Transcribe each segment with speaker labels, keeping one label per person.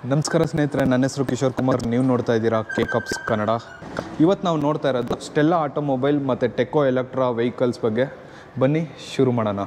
Speaker 1: ನಮಸ್ಕಾರ ಸ್ನೇಹಿತರೆ ನನ್ನ ಹೆಸರು ಕಿಶೋರ್ ಕುಮಾರ್ ನೀವು ನೋಡ್ತಾ ಇದ್ದೀರಾ ಕೆ ಕಪ್ಸ್ ಕನ್ನಡ ಇವತ್ತು ನಾವು ನೋಡ್ತಾ ಇರೋದು ಸ್ಟೆಲ್ಲಾ ಆಟೋಮೊಬೈಲ್ ಮತ್ತು ಟೆಕೋ ಎಲೆಕ್ಟ್ರಾ ವೆಹಿಕಲ್ಸ್ ಬಗ್ಗೆ ಬನ್ನಿ ಶುರು ಮಾಡೋಣ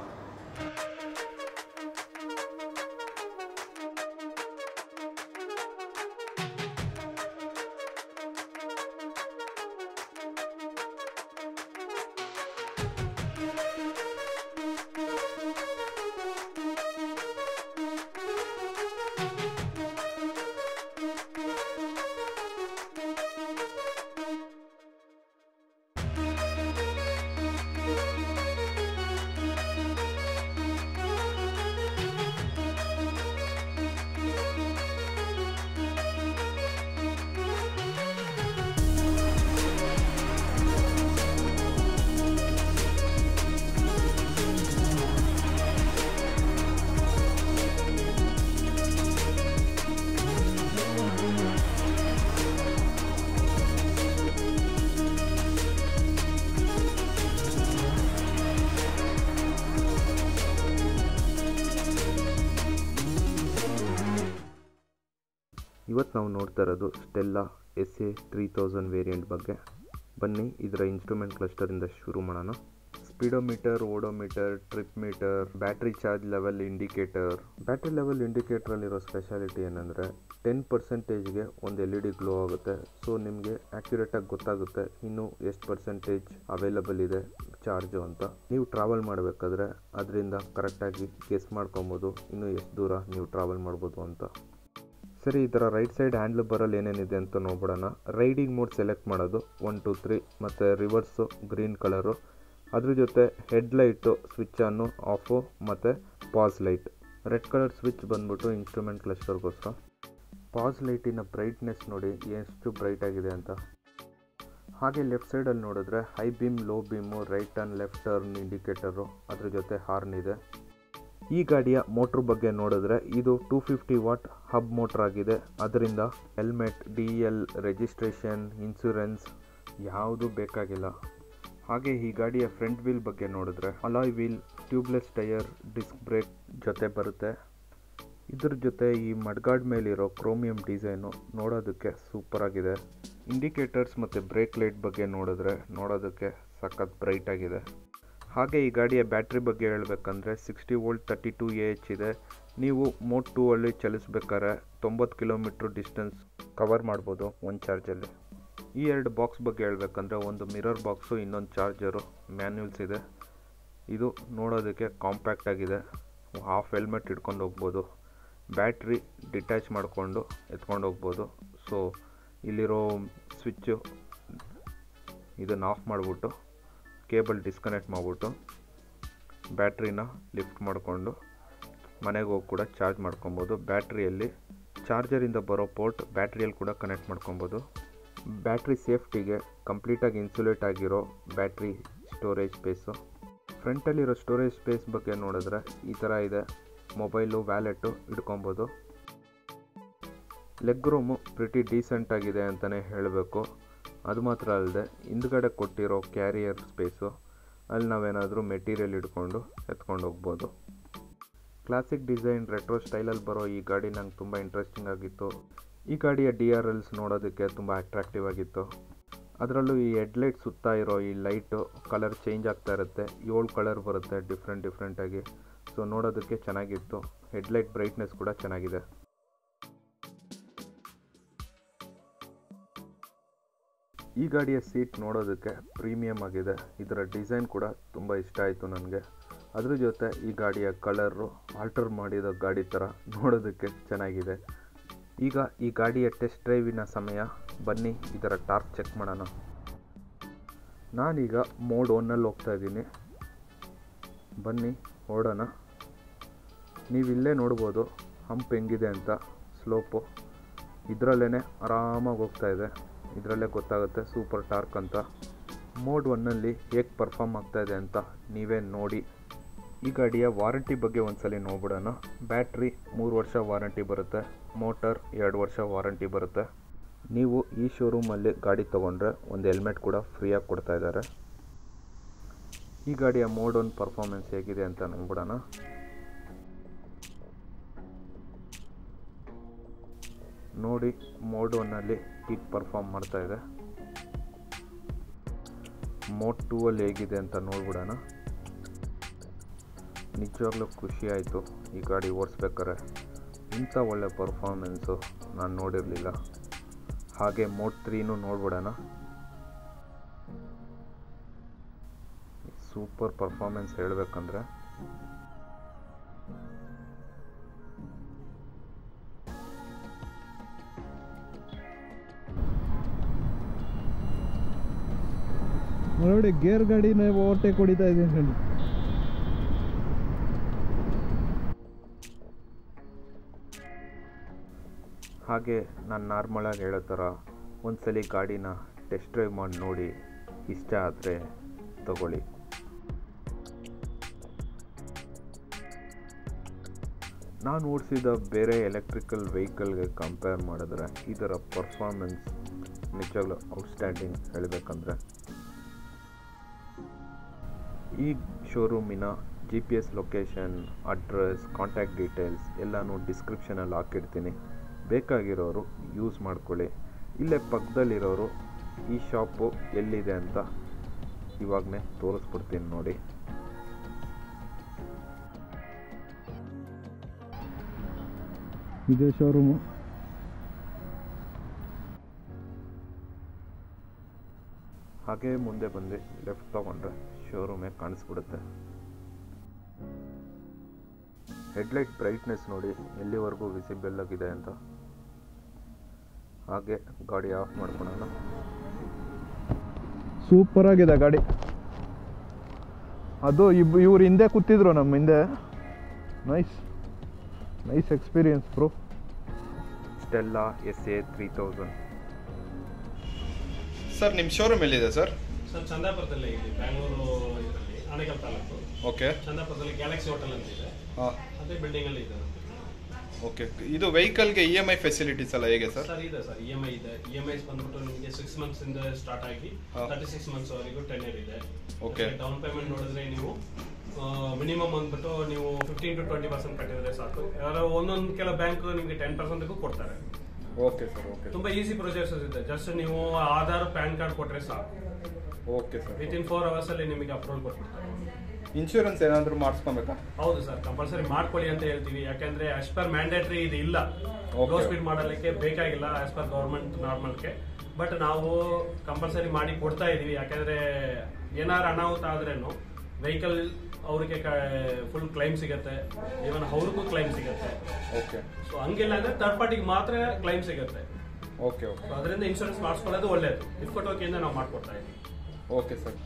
Speaker 2: ಇವತ್ತು ನಾವು ನೋಡ್ತಾ ಇರೋದು Stella S A three thousand variant ಬಗ್ಗೆ ಬನ್ನಿ ಇದರ ಇನ್ಸ್ಟ್ರೂಮೆಂಟ್ ಕ್ಲಸ್ಟರಿಂದ ಶುರು ಮಾಡೋಣ speedometer odometer trip meter battery charge level indicator battery level ಇಂಡಿಕೇಟ್ರಲ್ಲಿರೋ ಸ್ಪೆಷಾಲಿಟಿ ಏನಂದರೆ ಟೆನ್ ಪರ್ಸೆಂಟೇಜ್ಗೆ ಒಂದು ಎಲ್ ಇ ಡಿ ಗ್ಲೋ ಆಗುತ್ತೆ ಸೊ ನಿಮಗೆ ಆ್ಯಕ್ಯುರೇಟಾಗಿ ಗೊತ್ತಾಗುತ್ತೆ ಇನ್ನು ಎಷ್ಟು ಪರ್ಸೆಂಟೇಜ್ ಅವೈಲಬಲ್ ಇದೆ ಚಾರ್ಜು ಅಂತ ನೀವು ಟ್ರಾವೆಲ್ ಮಾಡಬೇಕಾದ್ರೆ ಅದರಿಂದ ಕರೆಕ್ಟಾಗಿ ಗೆಸ್ ಮಾಡ್ಕೊಬೋದು ಇನ್ನು ಎಷ್ಟು ದೂರ ನೀವು ಟ್ರಾವೆಲ್ ಮಾಡ್ಬೋದು ಅಂತ ಸರಿ ಇದರ ರೈಟ್ ಸೈಡ್ ಹ್ಯಾಂಡ್ಲ್ ಬರಲ್ಲಿ ಏನೇನಿದೆ ಅಂತ ನೋಡ್ಬಿಡೋಣ ರೈಡಿಂಗ್ ಮೋಡ್ ಸೆಲೆಕ್ಟ್ ಮಾಡೋದು ಒನ್ ಟು ತ್ರೀ ಮತ್ತು ರಿವರ್ಸು ಗ್ರೀನ್ ಕಲರು ಅದ್ರ ಜೊತೆ ಹೆಡ್ಲೈಟು ಸ್ವಿಚ್ ಆನು ಆಫು ಮತ್ತು pass light red colour switch ಬಂದ್ಬಿಟ್ಟು ಇನ್ಸ್ಟ್ರೂಮೆಂಟ್ ಕ್ಲಸ್ಟರ್ಗೋಸ್ಕರ ಪಾಸ್ ಲೈಟಿನ ಬ್ರೈಟ್ನೆಸ್ ನೋಡಿ ಎಷ್ಟು ಬ್ರೈಟ್ ಆಗಿದೆ ಅಂತ ಹಾಗೆ ಲೆಫ್ಟ್ ಸೈಡಲ್ಲಿ ನೋಡಿದ್ರೆ high beam low beam right turn left turn indicator ಅದ್ರ ಜೊತೆ ಹಾರ್ನ್ ಇದೆ ಈ ಗಾಡಿಯ ಮೋಟ್ರ್ ಬಗ್ಗೆ ನೋಡಿದ್ರೆ ಇದು two fifty watt hub motor ಆಗಿದೆ ಅದರಿಂದ helmet D L registration insurance ಯಾವುದು ಬೇಕಾಗಿಲ್ಲ ಹಾಗೆ ಈ ಗಾಡಿಯ ಫ್ರಂಟ್ ವೀಲ್ ಬಗ್ಗೆ ನೋಡಿದ್ರೆ alloy wheel tubeless tyre disc brake ಜೊತೆ ಬರುತ್ತೆ ಇದ್ರ ಜೊತೆ ಈ ಮಡ್ಗಾಡ್ ಮೇಲಿರೋ ಕ್ರೋಮಿಯಂ ಡಿಸೈನು ನೋಡೋದಕ್ಕೆ ಸೂಪರ್ ಆಗಿದೆ ಇಂಡಿಕೇಟರ್ಸ್ ಮತ್ತು ಬ್ರೇಕ್ ಲೈಟ್ ಬಗ್ಗೆ ನೋಡಿದ್ರೆ ನೋಡೋದಕ್ಕೆ ಸಖತ್ ಬ್ರೈಟ್ ಆಗಿದೆ ಹಾಗೆ ಈ ಗಾಡಿಯ ಬ್ಯಾಟ್ರಿ ಬಗ್ಗೆ ಹೇಳಬೇಕಂದ್ರೆ sixty volt thirty two A H ಇದೆ ನೀವು ಮೋಟ್ ಟೂ ಅಲ್ಲಿ ಚಲಿಸ್ಬೇಕಾದ್ರೆ ತೊಂಬತ್ತು ಕಿಲೋಮೀಟ್ರ್ ಡಿಸ್ಟೆನ್ಸ್ ಕವರ್ ಮಾಡ್ಬೋದು ಒಂದು ಚಾರ್ಜಲ್ಲಿ ಈ ಎರಡು ಬಾಕ್ಸ್ ಬಗ್ಗೆ ಹೇಳಬೇಕಂದ್ರೆ ಒಂದು ಮಿರರ್ ಬಾಕ್ಸು ಇನ್ನೊಂದು ಚಾರ್ಜರು ಮ್ಯಾನ್ಯುಲ್ಸ್ ಇದೆ ಇದು ನೋಡೋದಕ್ಕೆ ಕಾಂಪ್ಯಾಕ್ಟ್ ಆಗಿದೆ ಹಾಫ್ ಹೆಲ್ಮೆಟ್ ಇಟ್ಕೊಂಡು ಹೋಗ್ಬೋದು ಬ್ಯಾಟ್ರಿ ಡಿಟ್ಯಾಚ್ ಮಾಡಿಕೊಂಡು ಎತ್ಕೊಂಡು ಹೋಗ್ಬೋದು ಸೊ ಇಲ್ಲಿರೋ ಸ್ವಿಚ್ಚು ಇದನ್ನು ಆಫ್ ಮಾಡಿಬಿಟ್ಟು ಕೇಬಲ್ ಡಿಸ್ಕನೆಕ್ಟ್ ಮಾಡಿಬಿಟ್ಟು ಬ್ಯಾಟ್ರಿನ ಲಿಫ್ಟ್ ಮಾಡಿಕೊಂಡು ಮನೆಗೆ ಹೋಗಿ ಕೂಡ ಚಾರ್ಜ್ ಮಾಡ್ಕೊಬೋದು ಬ್ಯಾಟ್ರಿಯಲ್ಲಿ ಚಾರ್ಜರಿಂದ ಬರೋ ಪೋರ್ಟ್ ಬ್ಯಾಟ್ರಿಯಲ್ಲಿ ಕೂಡ ಕನೆಕ್ಟ್ ಮಾಡ್ಕೊಬೋದು ಬ್ಯಾಟ್ರಿ ಸೇಫ್ಟಿಗೆ ಕಂಪ್ಲೀಟಾಗಿ ಇನ್ಸುಲೇಟ್ ಆಗಿರೋ ಬ್ಯಾಟ್ರಿ ಸ್ಟೋರೇಜ್ ಸ್ಪೇಸು ಫ್ರಂಟಲ್ಲಿರೋ ಸ್ಟೋರೇಜ್ ಸ್ಪೇಸ್ ಬಗ್ಗೆ ನೋಡಿದ್ರೆ ಈ ಥರ ಇದೆ ಮೊಬೈಲು ವ್ಯಾಲೆಟು ಇಟ್ಕೊಬೋದು ಲೆಗ್ ರೂಮು ಪ್ರಿಟಿ ಡೀಸೆಂಟ್ ಆಗಿದೆ ಅಂತಲೇ ಹೇಳಬೇಕು ಅದು ಮಾತ್ರ ಅಲ್ಲದೆ ಹಿಂದ್ಗಡೆ ಕೊಟ್ಟಿರೋ ಕ್ಯಾರಿಯರ್ ಸ್ಪೇಸು ಅಲ್ಲಿ ನಾವೇನಾದರೂ ಮೆಟೀರಿಯಲ್ ಇಟ್ಕೊಂಡು ಎತ್ಕೊಂಡು ಹೋಗ್ಬೋದು ಕ್ಲಾಸಿಕ್ ಡಿಸೈನ್ ರೆಟ್ರೋ ಸ್ಟೈಲಲ್ಲಿ ಬರೋ ಈ ಗಾಡಿ ನಂಗೆ ತುಂಬ ಇಂಟ್ರೆಸ್ಟಿಂಗ್ ಆಗಿತ್ತು ಈ ಗಾಡಿಯ ಡಿ ಆರ್ ಎಲ್ಸ್ ನೋಡೋದಕ್ಕೆ ತುಂಬ ಅಟ್ರಾಕ್ಟಿವ್ ಆಗಿತ್ತು ಅದರಲ್ಲೂ ಈ ಹೆಡ್ಲೈಟ್ ಸುತ್ತಾ ಇರೋ ಈ ಲೈಟು ಕಲರ್ ಚೇಂಜ್ ಆಗ್ತಾ ಇರುತ್ತೆ ಏಳು ಕಲರ್ ಬರುತ್ತೆ ಡಿಫ್ರೆಂಟ್ ಡಿಫ್ರೆಂಟಾಗಿ ಸೊ ನೋಡೋದಕ್ಕೆ ಚೆನ್ನಾಗಿತ್ತು ಹೆಡ್ಲೈಟ್ ಬ್ರೈಟ್ನೆಸ್ ಕೂಡ ಚೆನ್ನಾಗಿದೆ ಈ ಗಾಡಿಯ ಸೀಟ್ ನೋಡೋದಕ್ಕೆ ಪ್ರೀಮಿಯಮ್ ಆಗಿದೆ ಇದರ ಡಿಸೈನ್ ಕೂಡ ತುಂಬ ಇಷ್ಟ ಆಯಿತು ನನಗೆ ಅದ್ರ ಜೊತೆ ಈ ಗಾಡಿಯ ಕಲರು ಆಲ್ಟರ್ ಮಾಡಿದ ಗಾಡಿ ಥರ ನೋಡೋದಕ್ಕೆ ಚೆನ್ನಾಗಿದೆ ಈಗ ಈ ಗಾಡಿಯ ಟೆಸ್ಟ್ ಡ್ರೈವಿನ ಸಮಯ ಬನ್ನಿ ಇದರ ಟಾರ್ಕ್ ಚೆಕ್ ಮಾಡೋಣ ನಾನೀಗ ಮೋಡ್ ಒನ್ನಲ್ಲಿ ಹೋಗ್ತಾ ಇದ್ದೀನಿ ಬನ್ನಿ ಓಡೋಣ ನೀವಿಲ್ಲೇ ನೋಡ್ಬೋದು ಹಂಪ್ ಹೆಂಗಿದೆ ಅಂತ ಸ್ಲೋಪು ಇದರಲ್ಲೇ ಆರಾಮಾಗಿ ಹೋಗ್ತಾ ಇದೆ ಇದರಲ್ಲೇ ಗೊತ್ತಾಗುತ್ತೆ ಸೂಪರ್ ಟಾರ್ಕ್ ಅಂತ ಮೋಡ್ ಒನ್ನಲ್ಲಿ ಹೇಗೆ ಪರ್ಫಾರ್ಮ್ ಆಗ್ತಾ ಇದೆ ಅಂತ ನೀವೇ ನೋಡಿ ಈ ಗಾಡಿಯ ವಾರಂಟಿ ಬಗ್ಗೆ ಒಂದ್ಸಲಿ ನೋಡ್ಬಿಡೋಣ ಬ್ಯಾಟ್ರಿ ಮೂರು ವರ್ಷ ವಾರಂಟಿ ಬರುತ್ತೆ ಮೋಟರ್ ಎರಡು ವರ್ಷ ವಾರಂಟಿ ಬರುತ್ತೆ ನೀವು ಈ ಶೋರೂಮಲ್ಲಿ ಗಾಡಿ ತೊಗೊಂಡ್ರೆ ಒಂದು ಹೆಲ್ಮೆಟ್ ಕೂಡ ಫ್ರೀಯಾಗಿ ಕೊಡ್ತಾ ಇದ್ದಾರೆ ಈ ಗಾಡಿಯ ಮೋಡ್ ಒನ್ ಪರ್ಫಾರ್ಮೆನ್ಸ್ ಹೇಗಿದೆ ಅಂತ ನೋಡ್ಬಿಡೋಣ ನೋಡಿ ಮೋಡ್ ಒನ್ನಲ್ಲಿ ಕಿಕ್ ಪರ್ಫಾರ್ಮ್ ಮಾಡ್ತಾ ಇದೆ ಮೋಡ್ ಟೂ ಅಲ್ಲಿ ಹೇಗಿದೆ ಅಂತ ನೋಡ್ಬಿಡೋಣ ನಿಜವಾಗ್ಲೂ ಖುಷಿ ಆಯಿತು ಈ ಗಾಡಿ ಓಡಿಸ್ಬೇಕಾರೆ ಇಂಥ ಒಳ್ಳೆ ಪರ್ಫಾರ್ಮೆನ್ಸು ನಾನು ನೋಡಿರಲಿಲ್ಲ ಹಾಗೆ ಮೋಡ್ ತ್ರೀನೂ ನೋಡ್ಬಿಡೋಣ ಸೂಪರ್ ಪರ್ಫಾರ್ಮೆನ್ಸ್ ಹೇಳಬೇಕಂದ್ರೆ
Speaker 1: ನೋಡಿ ಗೇರ್ ಗಾಡಿನ ಓವರ್ಟೇಕ್ ಹೊಡಿತಾ ಇದ್ದೀನಿ
Speaker 2: ಹಾಗೆ ನಾನು ನಾರ್ಮಲಾಗಿ ಹೇಳೋ ಥರ ಒಂದ್ಸಲಿ ಗಾಡಿನ ಟೆಸ್ಟ್ ಡ್ರೈವ್ ಮಾಡಿ ನೋಡಿ ಇಷ್ಟ ಆದರೆ ತಗೊಳ್ಳಿ ನಾನು ಓಡಿಸಿದ ಬೇರೆ ಎಲೆಕ್ಟ್ರಿಕಲ್ ವೆಹಿಕಲ್ಗೆ ಕಂಪೇರ್ ಮಾಡಿದ್ರೆ ಇದರ ಪರ್ಫಾರ್ಮೆನ್ಸ್ ನಿಜವಾಗ್ಲೂ ಔಟ್ಸ್ಟ್ಯಾಂಡಿಂಗ್ ಹೇಳಬೇಕಂದ್ರೆ ಈ ಶೋರೂಮಿನ G P S location address contact details ಎಲ್ಲನೂ ಡಿಸ್ಕ್ರಿಪ್ಷನಲ್ಲಿ ಹಾಕಿರ್ತೀನಿ ಬೇಕಾಗಿರೋರು ಯೂಸ್ ಮಾಡ್ಕೊಳ್ಳಿ ಇಲ್ಲೇ ಪಕ್ಕದಲ್ಲಿರೋರು ಈ ಶಾಪು ಎಲ್ಲಿದೆ ಅಂತ ಇವಾಗಲೇ ತೋರಿಸ್ಬಿಡ್ತೀನಿ ನೋಡಿ
Speaker 1: ಇದೇ ಶೋರೂಮು
Speaker 2: ಹಾಗೆ ಮುಂದೆ ಬಂದು ಲೆಫ್ಟ್ ತೊಗೊಂಡ್ರೆ ಶೋರೂಮೇ ಕಾಣಿಸ್ಬಿಡುತ್ತೆ ಹೆಡ್ಲೈಟ್ ಬ್ರೈಟ್ನೆಸ್ ನೋಡಿ ಎಲ್ಲಿವರೆಗೂ ವಿಸಿಬಲ್ ಆಗಿದೆ ಅಂತ ಹಾಗೆ ಗಾಡಿ ಆಫ್ ಮಾಡ್ಕೊಳೋಣ
Speaker 1: ಸೂಪರ್ ಆಗಿದೆ ಗಾಡಿ ಅದು ಇಬ್ ಇವ್ರು ಹಿಂದೆ ಕೂತಿದ್ರು ನಮ್ಮ ಹಿಂದೆ nice nice experience bro
Speaker 2: Stella S A three thousand
Speaker 1: sir ನಿಮ್ಮ ಶೋರೂಮ್ ಎಲ್ಲಿದೆ ಸರ್
Speaker 3: ಸರ್ ಚಂದಾಪುರದಲ್ಲಿ ಇಲ್ಲಿ ಬ್ಯಾಂಗ್ಳೂರು ಇದರಲ್ಲಿ ಆನೇಕಲ್ ತಾಲೂಕು
Speaker 1: ಓಕೆ
Speaker 3: ಚಂದಾಪುರದಲ್ಲಿ ಗ್ಯಾಲಕ್ಸಿ ಹೋಟೆಲ್ ಅಂತ ಇದೆ
Speaker 1: ಹಾಂ
Speaker 3: ಅದೇ ಬಿಲ್ಡಿಂಗ್ ಅಲ್ಲಿ ಇದೆ ನಮ್ದು.
Speaker 1: ಓಕೆ ಇದು ವೆಹಿಕಲ್ಗೆ ಇ ಎಮ್ ಐ ಫೆಸಿಲಿಟೀಸ್ ಎಲ್ಲ ಹೇಗೆ ಸರ್
Speaker 3: ಸರ್ ಇದೆ ಸರ್ ಇ ಎಮ್ ಐ ಇದೆ ಇ ಎಮ್ ಐಸ್ ಬಂದ್ಬಿಟ್ಟು ನಿಮಗೆ ಸಿಕ್ಸ್ ಮಂತ್ಸ್ ಇಂದ ಸ್ಟಾರ್ಟ್ ಆಗಿ
Speaker 1: ಹಾ.
Speaker 3: ತರ್ಟಿ ಸಿಕ್ಸ್ ಮಂತ್ಸ್ ವರೆಗೂ ಟೆನ್ ಇಯರ್ ಇದೆ
Speaker 1: Okay.
Speaker 3: ಡೌನ್ ಪೇಮೆಂಟ್ ನೋಡಿದ್ರೆ ನೀವು ಮಿನಿಮಮ್ ಅಂದ್ಬಿಟ್ಟು ನೀವು ಫಿಫ್ಟೀನ್ ಟು ಟ್ವೆಂಟಿ ಪರ್ಸೆಂಟ್ ಕಟ್ಟಿದ್ರೆ ಸಾಕು ಯಾರೋ ಒಂದೊಂದು ಕೆಲ ಬ್ಯಾಂಕ್ ನಿಮಗೆ ಟೆನ್ ಪರ್ಸೆಂಟ್ಗೂ ಕೊಡ್ತಾರೆ
Speaker 1: ಓಕೆ ಸರ್ ಓಕೆ
Speaker 3: ತುಂಬಾ ಈಸಿ ಪ್ರೊಸೆಸಸ್ ಇದೆ ಜಸ್ಟ್ ನೀವು ಆಧಾರ್ ಪ್ಯಾನ್ ಕಾರ್ಡ್ ಕೊಟ್ರೆ ಸಾಕು
Speaker 1: okay sir
Speaker 3: within four hours ಅಲ್ಲಿ ನಿಮಗೆ ಅಪ್ರೂವಲ್ ಕೊಟ್ಬಿಡ್ತಾರೆ
Speaker 1: ಇನ್ಶೂರೆನ್ಸ್ ಏನಾದರೂ ಮಾಡಿಸ್ಕೊಬೇಕಾ
Speaker 3: ಹೌದು ಸರ್ ಕಂಪಲ್ಸರಿ ಮಾಡ್ಕೊಳ್ಳಿ ಅಂತ ಹೇಳ್ತೀವಿ ಯಾಕಂದ್ರೆ ಆಸ್ ಪರ್ ಮ್ಯಾಂಡೇಟರಿ ಇದು ಇಲ್ಲ
Speaker 1: Okay.
Speaker 3: ಲೋ ಸ್ಪೀಡ್ ಮಾಡಲಿಕ್ಕೆ ಬೇಕಾಗಿಲ್ಲ ಆಸ್ ಪರ್ ಗವರ್ಮೆಂಟ್ ನಾರ್ಮಲ್ಗೆ ಬಟ್ ನಾವು ಕಂಪಲ್ಸರಿ ಮಾಡಿ ಕೊಡ್ತಾ ಇದೀವಿ ಯಾಕಂದ್ರೆ ಏನಾರು ಅನಾಹುತ ಆದ್ರೇನು ವೆಹಿಕಲ್ ಅವ್ರಿಗೆ ಫುಲ್ ಕ್ಲೈಮ್ ಸಿಗತ್ತೆ ಇವನ್ ಅವ್ರಿಗೂ ಕ್ಲೈಮ್ ಸಿಗತ್ತೆ
Speaker 1: ಓಕೆ
Speaker 3: ಸೊ ಹಂಗಿಲ್ಲ ಅಂದ್ರೆ ಥರ್ಡ್ ಪಾರ್ಟಿಗೆ ಮಾತ್ರ ಕ್ಲೈಮ್ ಸಿಗತ್ತೆ
Speaker 1: ಓಕೆ ಓಕೆ
Speaker 3: ಸೊ ಅದರಿಂದ ಇನ್ಶೂರೆನ್ಸ್ ಮಾಡಿಸ್ಕೊಳ್ಳೋದು ಒಳ್ಳೇದು ಇಫ್ಕೊಟ್ ವತಿಯಿಂದ ನಾವು ಮಾಡ್ಕೊಡ್ತಾ ಇದೀವಿ
Speaker 1: ಓಕೆ ಸರ್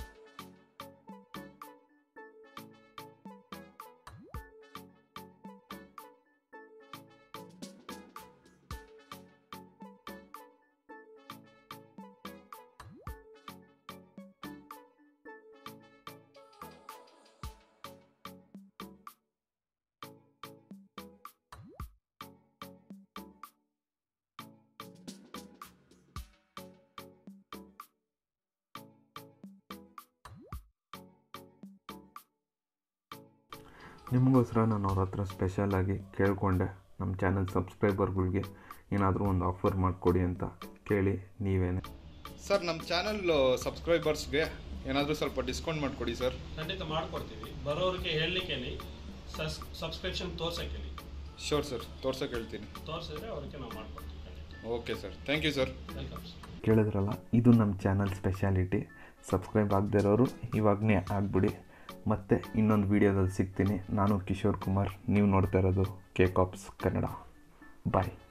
Speaker 2: ನಿಮಗೋಸ್ಕರ ನಾನು ಅವ್ರ ಹತ್ರ ಸ್ಪೆಷಲಾಗಿ ಕೇಳಿಕೊಂಡೆ ನಮ್ಮ ಚಾನಲ್ ಸಬ್ಸ್ಕ್ರೈಬರ್ಗಳಿಗೆ ಏನಾದರೂ ಒಂದು ಆಫರ್ ಮಾಡಿಕೊಡಿ ಅಂತ ಕೇಳಿ ನೀವೇನೆ
Speaker 1: ಸರ್ ನಮ್ಮ ಚಾನಲ್ ಸಬ್ಸ್ಕ್ರೈಬರ್ಸ್ಗೆ ಏನಾದರೂ ಸ್ವಲ್ಪ ಡಿಸ್ಕೌಂಟ್ ಮಾಡಿಕೊಡಿ ಸರ್
Speaker 3: ಖಂಡಿತ ಮಾಡ್ಕೊಡ್ತೀವಿ ಬರೋರಿಗೆ ಹೇಳಲಿಕ್ಕೆ ಸಬ್ಸ್ಕ್ರಿಪ್ಷನ್ ತೋರ್ಸಕ್ಕೆ ಹೇಳಿ
Speaker 1: ಶೋರ್ ಸರ್ ತೋರ್ಸೋಕೆ ಹೇಳ್ತೀನಿ
Speaker 3: ತೋರಿಸಿದ್ರೆ ಅವ್ರಿಗೆ ನಾವು ಮಾಡ್ಕೊಡ್ತೀವಿ ಖಂಡಿತ
Speaker 1: okay sir thank you sir
Speaker 3: welcome sir
Speaker 2: ಕೇಳಿದ್ರಲ್ಲ ಇದು ನಮ್ಮ ಚಾನಲ್ ಸ್ಪೆಷಾಲಿಟಿ ಸಬ್ಸ್ಕ್ರೈಬ್ ಆಗದಿರೋರು ಇವಾಗನೇ ಆಗ್ಬಿಡಿ ಮತ್ತೆ ಇನ್ನೊಂದು ವೀಡಿಯೋದಲ್ಲಿ ಸಿಗ್ತೀನಿ ನಾನು ಕಿಶೋರ್ ಕುಮಾರ್ ನೀವು ನೋಡ್ತಾ ಇರೋದು ಕೆ ಕಾಪ್ಸ್ ಕನ್ನಡ ಬಾಯ್